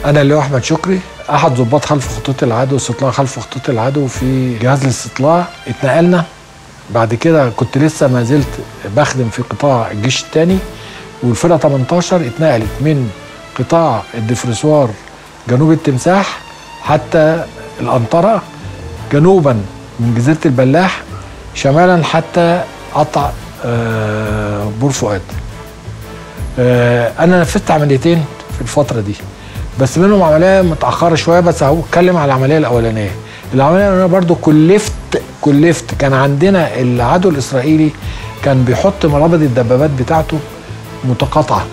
انا اللي هو احمد شكري احد ضباط خلف خطوط العدو استطلاع خلف خطوط العدو في جهاز الاستطلاع اتنقلنا بعد كده كنت لسه ما زلت بخدم في قطاع الجيش الثاني والفرقه 18 اتنقلت من قطاع الدفرسوار جنوب التمساح حتى الأنطرة جنوبا من جزيرة البلاح شمالا حتى قطع آه، بور فؤاد آه، أنا نفذت عمليتين في الفترة دي بس منهم عملية متأخرة شوية بس هتكلم على العملية الأولانية العملية الأولانية برضو كلفت كلفت كان عندنا العدو الإسرائيلي كان بيحط مرابط الدبابات بتاعته متقاطعة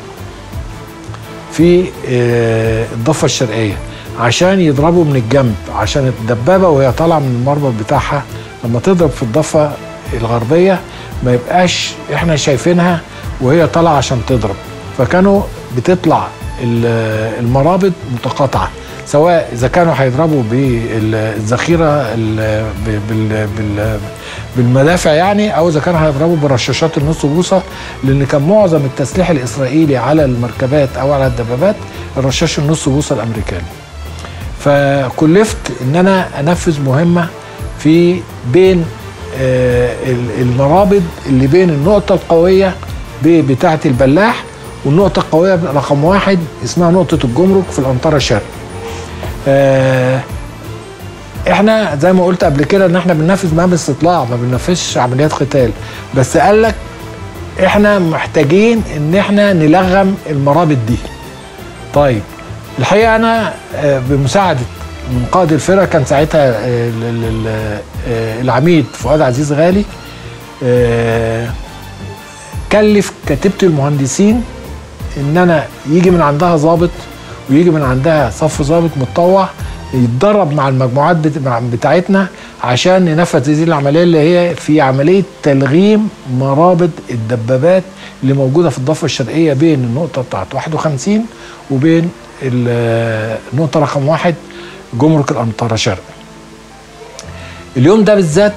في آه، الضفة الشرقية عشان يضربوا من الجنب عشان الدبابة وهي طالعة من المربط بتاعها لما تضرب في الضفة الغربية ما يبقاش احنا شايفينها وهي طالعة عشان تضرب فكانوا بتطلع ال- المرابط متقاطعة سواء اذا كانوا هيضربوا بالذخيره ال- ب- بال- بال- بالمدافع يعني او اذا كانوا هيضربوا برشاشات النص بوصه لان كان معظم التسليح الاسرائيلي على المركبات او على الدبابات الرشاش النص بوصه الامريكاني فكلفت ان انا انفذ مهمه في بين آه، ال- المرابط اللي بين النقطه القويه ب- بتاعه البلاح والنقطه القويه رقم واحد اسمها نقطه الجمرك في الانطره الشرق آه، احنا زي ما قلت قبل كده ان احنا بننفذ مهام استطلاع ما بننفذش عمليات قتال بس قال لك احنا محتاجين ان احنا نلغم المرابط دي طيب الحقيقه انا آه، بمساعده من قائد الفرقه كان ساعتها آه، ال- ال- ال- آه، العميد فؤاد عزيز غالي آه، كلف كتيبه المهندسين ان انا يجي من عندها ضابط ويجي من عندها صف ضابط متطوع يتدرب مع المجموعات بت- مع- بتاعتنا عشان ننفذ هذه العمليه اللي هي في عمليه تلغيم مرابط الدبابات اللي موجوده في الضفه الشرقيه بين النقطه بتاعت 51 وبين ال- النقطه رقم واحد جمرك الانطره شرق. اليوم ده بالذات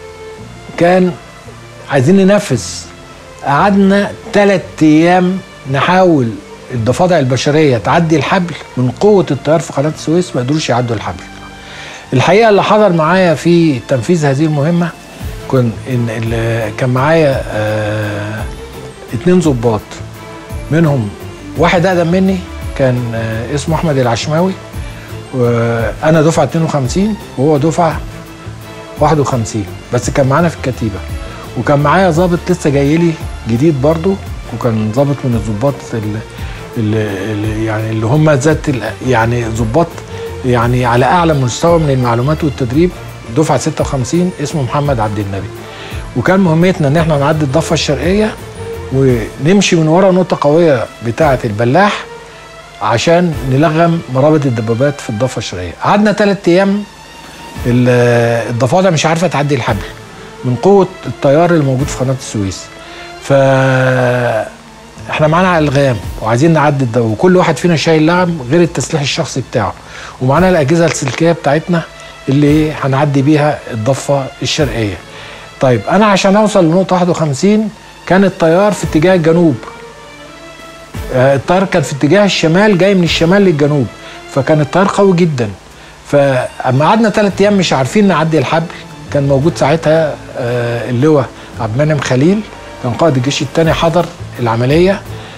كان عايزين ننفذ قعدنا ثلاث ايام نحاول الضفادع البشريه تعدي الحبل من قوه التيار في قناه السويس ما قدروش يعدوا الحبل. الحقيقه اللي حضر معايا في تنفيذ هذه المهمه كن إن ال- كان معايا آه اتنين ضباط منهم واحد اقدم مني كان آه اسمه احمد العشماوي وانا دفعه 52 وهو دفعه 51 بس كان معانا في الكتيبه وكان معايا ضابط لسه جاي لي جديد برضو وكان ضابط من الضباط اللي, اللي يعني اللي هم ذات ال- يعني ضباط يعني على اعلى مستوى من المعلومات والتدريب دفعه 56 اسمه محمد عبد النبي وكان مهمتنا ان احنا نعدي الضفه الشرقيه ونمشي من ورا نقطه قويه بتاعه البلاح عشان نلغم مرابط الدبابات في الضفه الشرقيه قعدنا ثلاث ايام ال- الضفادع مش عارفه تعدي الحبل من قوه التيار اللي موجود في قناه السويس ف احنا معانا الغام وعايزين نعدي الدو وكل واحد فينا شايل لغم غير التسليح الشخصي بتاعه ومعانا الاجهزه السلكيه بتاعتنا اللي هنعدي بيها الضفه الشرقيه طيب انا عشان اوصل لنقطه 51 كان التيار في اتجاه الجنوب آه، التيار كان في اتجاه الشمال جاي من الشمال للجنوب فكان التيار قوي جدا فاما قعدنا ثلاث ايام مش عارفين نعدي الحبل كان موجود ساعتها آه، اللواء عبد المنعم خليل كان قائد الجيش الثاني حضر العمليه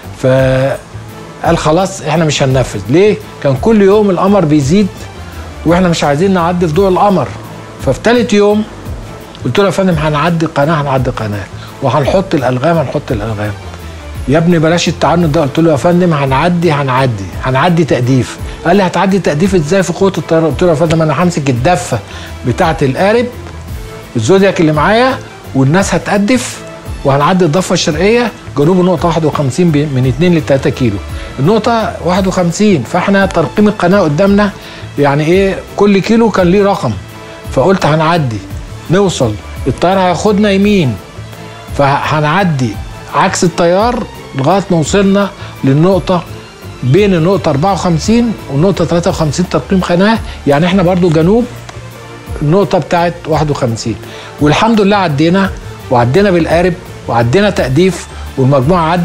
فقال خلاص احنا مش هننفذ ليه كان كل يوم القمر بيزيد واحنا مش عايزين نعدي في ضوء القمر ففي ثالث يوم قلت له يا فندم هنعدي قناه هنعدي قناه وهنحط الالغام هنحط الالغام يا ابني بلاش التعنت ده قلت له يا فندم هنعدي هنعدي هنعدي تأديف قال لي هتعدي تأديف ازاي في قوه الطياره قلت له يا فندم انا همسك الدفه بتاعه القارب الزودياك اللي معايا والناس هتأدف وهنعدي الضفه الشرقيه جنوب النقطه 51 ب- من 2 ل 3 كيلو النقطه 51 فاحنا ترقيم القناه قدامنا يعني ايه كل كيلو كان ليه رقم فقلت هنعدي نوصل الطيار هياخدنا يمين فهنعدي عكس التيار لغايه ما وصلنا للنقطه بين النقطه 54 والنقطه 53 ترقيم قناه يعني احنا برضو جنوب النقطه بتاعت 51 والحمد لله عدينا وعدينا بالقارب وعدينا تأديف والمجموعه عدت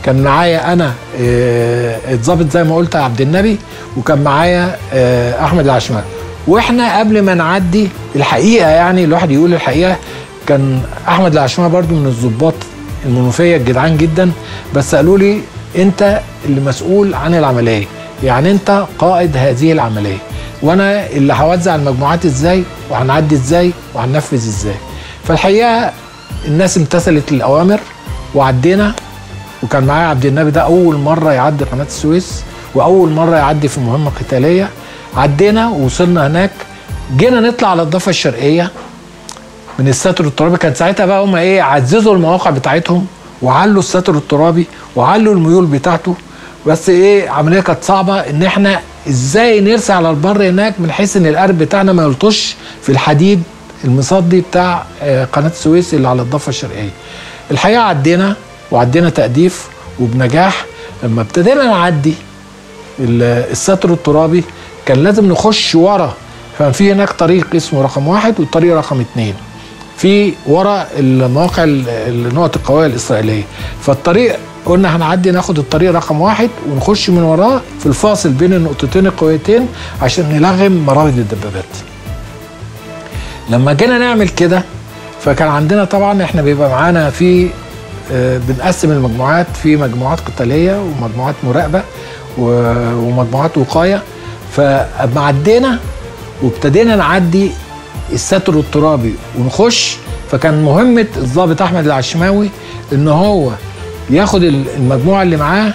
كان معايا انا آه، اتظابط زي ما قلت عبد النبي وكان معايا آه، احمد العشماوي واحنا قبل ما نعدي الحقيقه يعني الواحد يقول الحقيقه كان احمد العشماوي برضو من الضباط المنوفيه الجدعان جدا بس قالوا لي انت اللي مسؤول عن العمليه يعني انت قائد هذه العمليه وانا اللي هوزع المجموعات ازاي وهنعدي ازاي وهننفذ ازاي فالحقيقه الناس امتثلت الاوامر وعدينا وكان معايا عبد النبي ده اول مره يعدي قناه السويس واول مره يعدي في مهمه قتاليه عدينا ووصلنا هناك جينا نطلع على الضفه الشرقيه من الستر الترابي كان ساعتها بقى هم ايه عززوا المواقع بتاعتهم وعلوا الستر الترابي وعلوا الميول بتاعته بس ايه عمليه كانت صعبه ان احنا ازاي نرسى على البر هناك من حيث ان القارب بتاعنا ما يلطش في الحديد المصدي بتاع آه، قناه السويس اللي على الضفه الشرقيه. الحقيقه عدينا وعدينا تأديف وبنجاح لما ابتدينا نعدي ال- الستر الترابي كان لازم نخش ورا كان في هناك طريق اسمه رقم واحد والطريق رقم اتنين في ورا المواقع ال- النقط القويه الاسرائيليه فالطريق قلنا هنعدي ناخد الطريق رقم واحد ونخش من وراه في الفاصل بين النقطتين القويتين عشان نلغم مرابط الدبابات لما جينا نعمل كده فكان عندنا طبعا احنا بيبقى معانا في آه، بنقسم المجموعات في مجموعات قتاليه ومجموعات مراقبه و- ومجموعات وقايه فما عدينا وابتدينا نعدي الستر الترابي ونخش فكان مهمه الضابط احمد العشماوي ان هو ياخد ال- المجموعه اللي معاه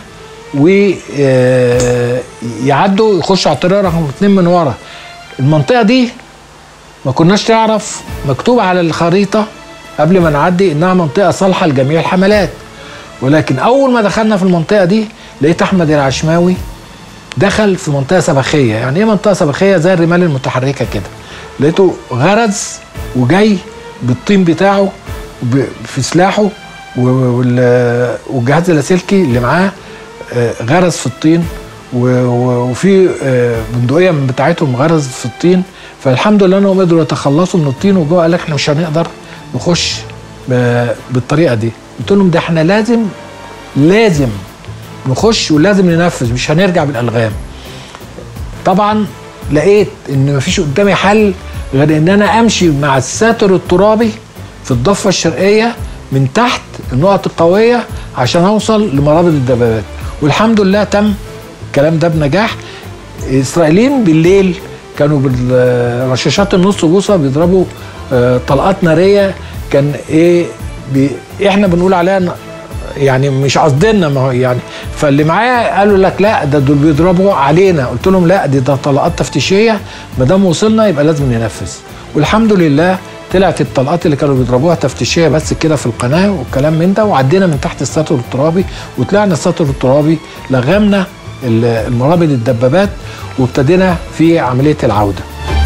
ويعدوا يخشوا على الطريق رقم اتنين من ورا المنطقه دي ما كناش نعرف مكتوب على الخريطة قبل ما نعدي إنها منطقة صالحة لجميع الحملات ولكن أول ما دخلنا في المنطقة دي لقيت أحمد العشماوي دخل في منطقة سبخية يعني إيه منطقة سبخية زي الرمال المتحركة كده لقيته غرز وجاي بالطين بتاعه ب- في سلاحه و- وال- والجهاز اللاسلكي اللي معاه آه، غرز في الطين و- و- وفي آه، بندقيه من بتاعتهم غرز في الطين فالحمد لله انهم قدروا يتخلصوا من الطين وجوه قال لك احنا مش هنقدر نخش ب- بالطريقه دي قلت لهم ده احنا لازم لازم نخش ولازم ننفذ مش هنرجع بالالغام طبعا لقيت ان مفيش قدامي حل غير ان انا امشي مع الساتر الترابي في الضفه الشرقيه من تحت النقط القويه عشان اوصل لمرابط الدبابات والحمد لله تم الكلام ده بنجاح الاسرائيليين بالليل كانوا بالرشاشات النص بوصه بيضربوا آه، طلقات ناريه كان ايه بي احنا بنقول عليها ن- يعني مش قصدنا ما هو يعني فاللي معايا قالوا لك لا ده دول بيضربوا علينا قلت لهم لا دي ده طلقات تفتيشيه ما دام وصلنا يبقى لازم ننفذ والحمد لله طلعت الطلقات اللي كانوا بيضربوها تفتيشيه بس كده في القناه والكلام من ده وعدينا من تحت الساتر الترابي وطلعنا الساتر الترابي لغمنا ال- المرابط الدبابات وابتدينا في عمليه العوده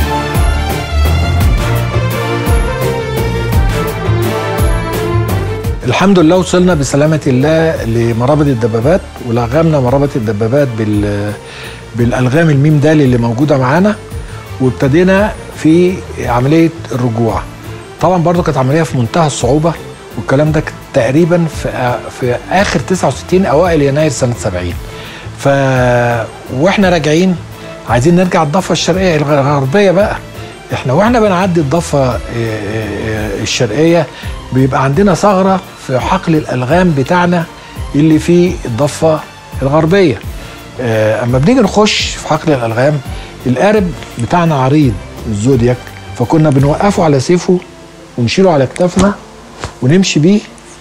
الحمد لله وصلنا بسلامة الله لمرابط الدبابات ولغمنا مرابط الدبابات بال بالألغام الميم دال اللي موجودة معانا وابتدينا في عملية الرجوع طبعا برضو كانت عملية في منتهى الصعوبة والكلام ده كان تقريبا في, في آخر 69 أوائل يناير سنة 70 ف واحنا راجعين عايزين نرجع الضفة الشرقية الغربية بقى احنا واحنا بنعدي الضفه اه، اه، الشرقيه بيبقى عندنا ثغره في حقل الالغام بتاعنا اللي في الضفه الغربيه اه، اما بنيجي نخش في حقل الالغام القارب بتاعنا عريض الزودياك فكنا بنوقفه على سيفه ونشيله على كتافنا ونمشي بيه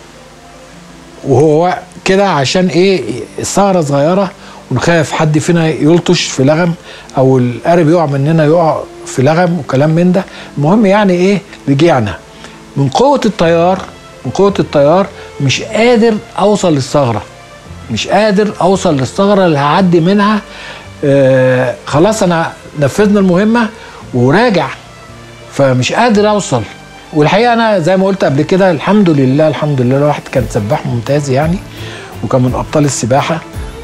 وهو كده عشان ايه الثغره صغيره ونخاف حد فينا يلطش في لغم او القارب يقع مننا يقع في لغم وكلام من ده المهم يعني ايه رجعنا من قوه التيار من قوه التيار مش قادر اوصل للثغره مش قادر اوصل للثغره اللي هعدي منها آه خلاص انا نفذنا المهمه وراجع فمش قادر اوصل والحقيقه انا زي ما قلت قبل كده الحمد لله الحمد لله الواحد كان سباح ممتاز يعني وكان من ابطال السباحه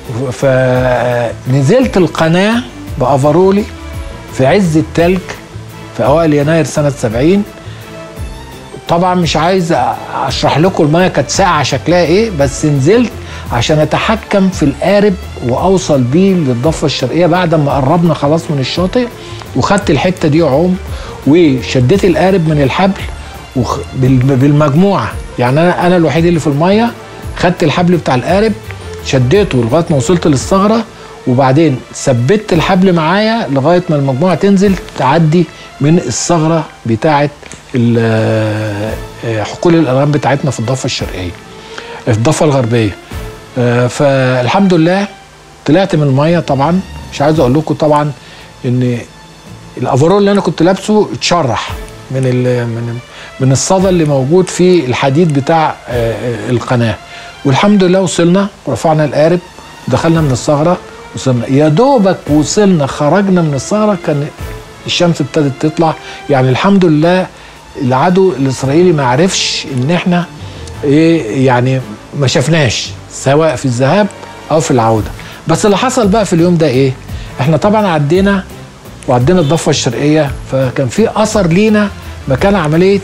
فنزلت القناه بافرولي في عز التلج في اوائل يناير سنه 70 طبعا مش عايز اشرح لكم الميه كانت ساقعه شكلها ايه بس نزلت عشان اتحكم في القارب واوصل بيه للضفه الشرقيه بعد ما قربنا خلاص من الشاطئ وخدت الحته دي عوم وشديت القارب من الحبل وخ... بال- بالمجموعه يعني انا انا الوحيد اللي في الميه خدت الحبل بتاع القارب شديته لغايه ما وصلت للثغره وبعدين ثبت الحبل معايا لغايه ما المجموعه تنزل تعدي من الثغره بتاعه ال- آه، حقول الالغام بتاعتنا في الضفه الشرقيه في الضفه الغربيه آه، فالحمد لله طلعت من الميه طبعا مش عايز اقول لكم طبعا ان الافرول اللي انا كنت لابسه اتشرح من ال من من الصدى اللي موجود في الحديد بتاع آه، آه، القناه والحمد لله وصلنا ورفعنا القارب ودخلنا من الثغره وصلنا يا دوبك وصلنا خرجنا من الثغره كان الشمس ابتدت تطلع يعني الحمد لله العدو الاسرائيلي ما عرفش ان احنا ايه يعني ما شفناش سواء في الذهاب او في العوده بس اللي حصل بقى في اليوم ده ايه احنا طبعا عدينا وعدينا الضفه الشرقيه فكان في اثر لينا مكان عمليه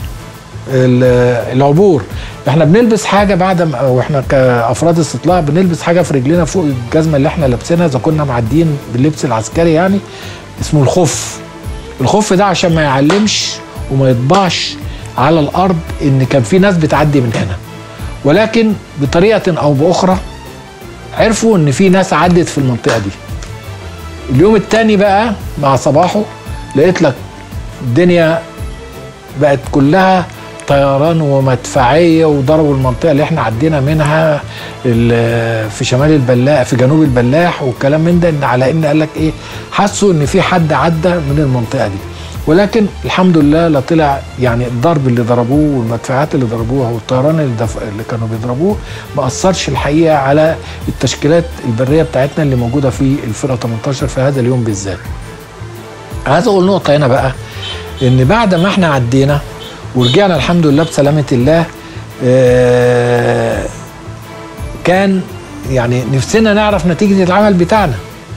ال- العبور احنا بنلبس حاجه بعد ما واحنا كافراد استطلاع بنلبس حاجه في رجلنا فوق الجزمه اللي احنا لابسينها اذا كنا معديين باللبس العسكري يعني اسمه الخف الخف ده عشان ما يعلمش وما يطبعش على الارض ان كان في ناس بتعدي من هنا ولكن بطريقه او باخرى عرفوا ان في ناس عدت في المنطقه دي اليوم التاني بقى مع صباحه لقيت لك الدنيا بقت كلها طيران ومدفعيه وضربوا المنطقه اللي احنا عدينا منها ال- في شمال البلاح في جنوب البلاح والكلام من ده ان على ان قال لك ايه حسوا ان في حد عدى من المنطقه دي ولكن الحمد لله لا طلع يعني الضرب اللي ضربوه والمدفعات اللي ضربوها والطيران اللي, دف... اللي كانوا بيضربوه ما اثرش الحقيقه على التشكيلات البريه بتاعتنا اللي موجوده في الفرقه 18 في هذا اليوم بالذات. عايز اقول نقطه هنا بقى ان بعد ما احنا عدينا ورجعنا الحمد لله بسلامه الله آه، كان يعني نفسنا نعرف نتيجه العمل بتاعنا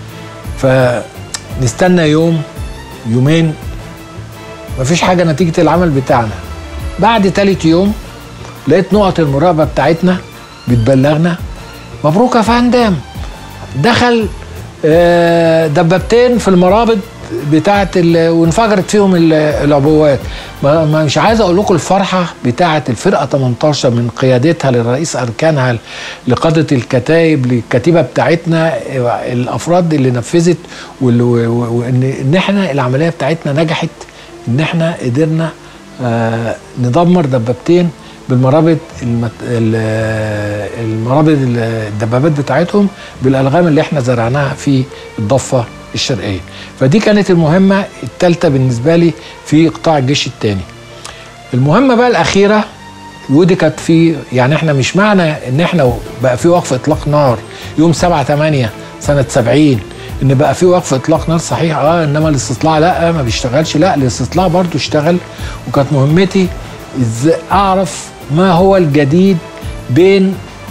فنستنى يوم يومين مفيش حاجه نتيجه العمل بتاعنا بعد تالت يوم لقيت نقط المراقبه بتاعتنا بتبلغنا مبروك يا فندم دخل آه، دبابتين في المرابط بتاعه ال- وانفجرت فيهم ال- العبوات ما ما- مش عايز اقول لكم الفرحه بتاعه الفرقه 18 من قيادتها لرئيس اركانها لقاده الكتائب للكتيبه بتاعتنا آه، الافراد اللي نفذت وال- و- و- وان ان احنا العمليه بتاعتنا نجحت ان احنا قدرنا آه، ندمر دبابتين بالمرابط المت... ال- المرابط ال- الدبابات بتاعتهم بالالغام اللي احنا زرعناها في الضفه الشرقيه فدي كانت المهمه الثالثه بالنسبه لي في قطاع الجيش الثاني المهمه بقى الاخيره ودي كانت في يعني احنا مش معنى ان احنا بقى في وقف اطلاق نار يوم 7 8 سنه 70 ان بقى في وقف اطلاق نار صحيح اه انما الاستطلاع لا ما بيشتغلش لا الاستطلاع برضو اشتغل وكانت مهمتي ازاي اعرف ما هو الجديد بين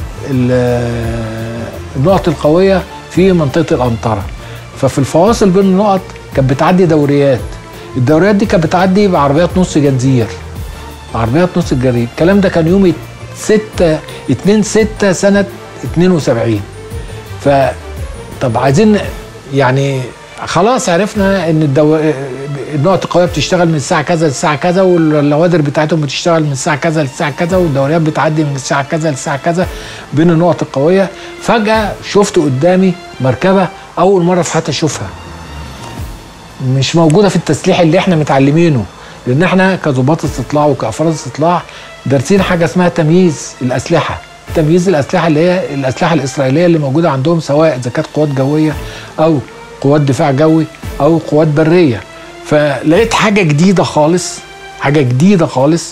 ال- النقط القويه في منطقه الانطره ففي الفواصل بين النقط كانت بتعدي دوريات الدوريات دي كانت بتعدي بعربيات نص جنزير عربيات نص الجري الكلام ده كان يوم 6 2 6 سنه 72 ف طب عايزين يعني خلاص عرفنا ان الدو... النقط القويه بتشتغل من الساعه كذا للساعه كذا واللوادر بتاعتهم بتشتغل من الساعه كذا للساعه كذا والدوريات بتعدي من الساعه كذا للساعه كذا بين النقط القويه فجاه شفت قدامي مركبه اول مره في حياتي اشوفها مش موجوده في التسليح اللي احنا متعلمينه لان احنا كظباط استطلاع وكافراد استطلاع دارسين حاجه اسمها تمييز الاسلحه تمييز الاسلحه اللي هي الاسلحه الاسرائيليه اللي موجوده عندهم سواء اذا كانت قوات جويه او قوات دفاع جوي او قوات بريه فلقيت حاجه جديده خالص حاجه جديده خالص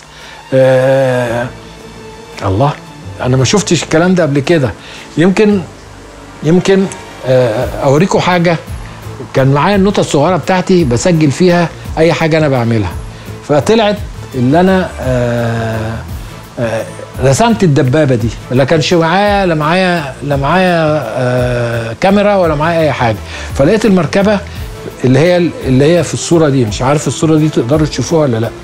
آه الله انا ما شفتش الكلام ده قبل كده يمكن يمكن آه اوريكم حاجه كان معايا النوتة الصغيرة بتاعتي بسجل فيها أي حاجة أنا بعملها فطلعت اللي أنا آه آه رسمت الدبابة دي لا كانش معايا لا معايا لا معايا آه كاميرا ولا معايا أي حاجة فلقيت المركبة اللي هي اللي هي في الصورة دي مش عارف الصورة دي تقدروا تشوفوها ولا لأ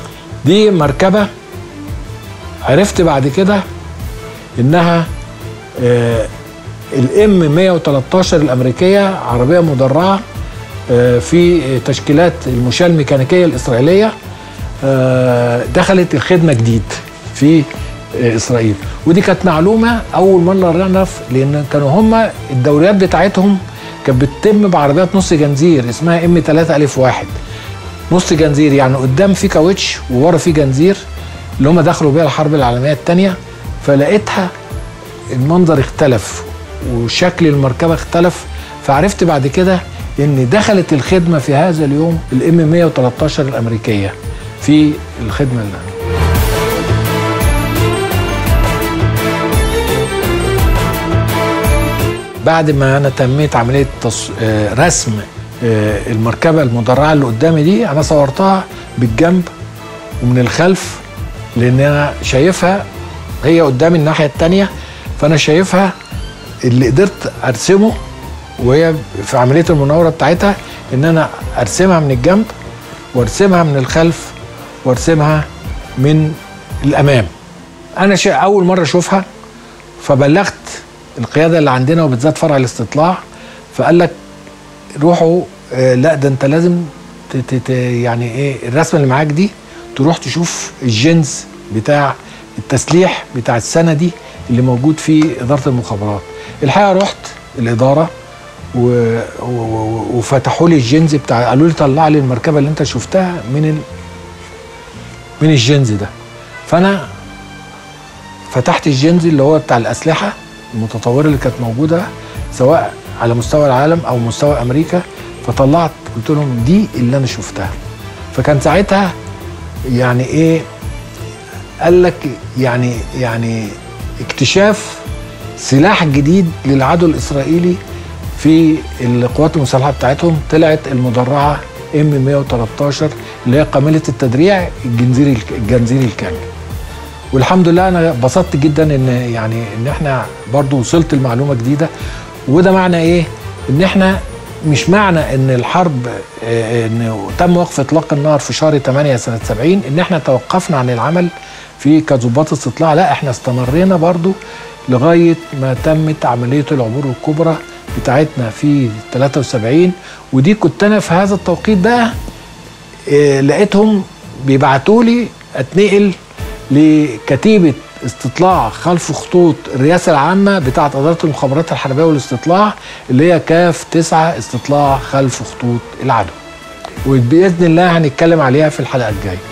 دي مركبة عرفت بعد كده إنها الام 113 الامريكيه عربيه مدرعه آه، في تشكيلات المشاة الميكانيكيه الاسرائيليه آه، دخلت الخدمه جديد في آه، اسرائيل ودي كانت معلومه اول مره نعرف لان كانوا هم الدوريات بتاعتهم كانت بتتم بعربيات نص جنزير اسمها ام 3 الف واحد نص جنزير يعني قدام في كاوتش وورا في جنزير اللي هم دخلوا بيها الحرب العالميه الثانيه فلقيتها المنظر اختلف وشكل المركبه اختلف فعرفت بعد كده ان دخلت الخدمه في هذا اليوم الام 113 الامريكيه في الخدمه اللي بعد ما انا تميت عمليه تص... آه، رسم آه، المركبه المدرعه اللي قدامي دي انا صورتها بالجنب ومن الخلف لان انا شايفها هي قدامي الناحيه الثانيه فانا شايفها اللي قدرت ارسمه وهي في عمليه المناوره بتاعتها ان انا ارسمها من الجنب وارسمها من الخلف وارسمها من الامام انا شا... اول مره اشوفها فبلغت القياده اللي عندنا وبالذات فرع الاستطلاع فقال لك روحوا آه لا ده انت لازم ت... ت... ت... يعني ايه الرسمه اللي معاك دي تروح تشوف الجنس بتاع التسليح بتاع السنه دي اللي موجود في اداره المخابرات الحقيقه رحت الاداره و... و... وفتحوا لي الجنز بتاع قالوا لي طلع لي المركبه اللي انت شفتها من ال... من الجنز ده فانا فتحت الجنز اللي هو بتاع الاسلحه المتطوره اللي كانت موجوده سواء على مستوى العالم او مستوى امريكا فطلعت قلت لهم دي اللي انا شفتها فكان ساعتها يعني ايه قال لك يعني يعني اكتشاف سلاح جديد للعدو الاسرائيلي في القوات المسلحه بتاعتهم طلعت المدرعه ام 113 اللي هي قامله التدريع الجنزيري الجنزيري الكامل والحمد لله انا انبسطت جدا ان يعني ان احنا برضو وصلت المعلومه جديده وده معنى ايه ان احنا مش معنى ان الحرب ان تم وقف اطلاق النار في شهر 8 سنه 70 ان احنا توقفنا عن العمل في كظباط استطلاع لا احنا استمرينا برضو لغايه ما تمت عمليه العبور الكبرى بتاعتنا في 73 ودي كنت انا في هذا التوقيت بقى اه لقيتهم بيبعتوا لي اتنقل لكتيبه استطلاع خلف خطوط الرئاسه العامه بتاعه اداره المخابرات الحربيه والاستطلاع اللي هي كاف 9 استطلاع خلف خطوط العدو وباذن الله هنتكلم عليها في الحلقه الجايه